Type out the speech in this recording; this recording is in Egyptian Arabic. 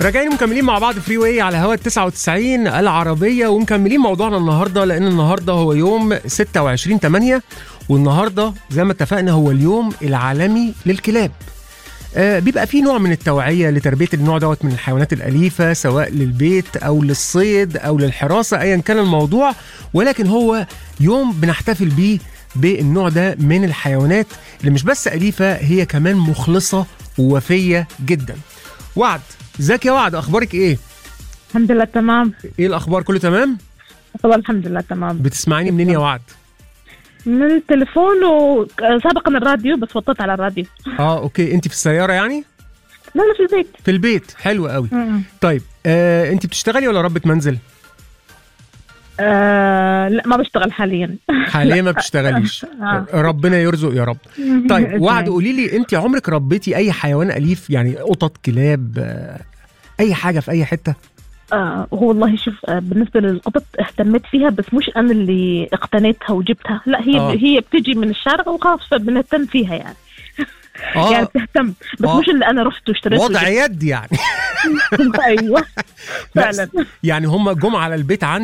راجعين مكملين مع بعض فري واي على هوا 99 العربية ومكملين موضوعنا النهاردة لأن النهاردة هو يوم 26 8 والنهاردة زي ما اتفقنا هو اليوم العالمي للكلاب آه بيبقى فيه نوع من التوعية لتربية النوع دوت من الحيوانات الأليفة سواء للبيت أو للصيد أو للحراسة أيا كان الموضوع ولكن هو يوم بنحتفل بيه بالنوع ده من الحيوانات اللي مش بس أليفة هي كمان مخلصة ووفية جدا وعد ازيك يا وعد اخبارك ايه الحمد لله تمام ايه الاخبار كله تمام والله الحمد لله تمام بتسمعيني منين يا وعد من التليفون وسابقا الراديو بس وطيت على الراديو اه اوكي انت في السياره يعني لا لا في البيت في البيت حلو قوي م-م. طيب آه انت بتشتغلي ولا ربة منزل آه لا ما بشتغل حاليا حاليا ما بتشتغليش آه. ربنا يرزق يا رب طيب وعد قولي لي انت عمرك ربيتي اي حيوان اليف يعني قطط كلاب آه، اي حاجه في اي حته آه هو والله شوف آه بالنسبه للقطط اهتميت فيها بس مش انا اللي اقتنيتها وجبتها لا هي آه. آه. هي بتجي من الشارع وخلاص فبنهتم فيها يعني يعني اه بتهتم بس آه. مش اللي انا رحت واشتريت وضع يد يعني وجبت. ايوه بس فعلا يعني هم جم على البيت عندك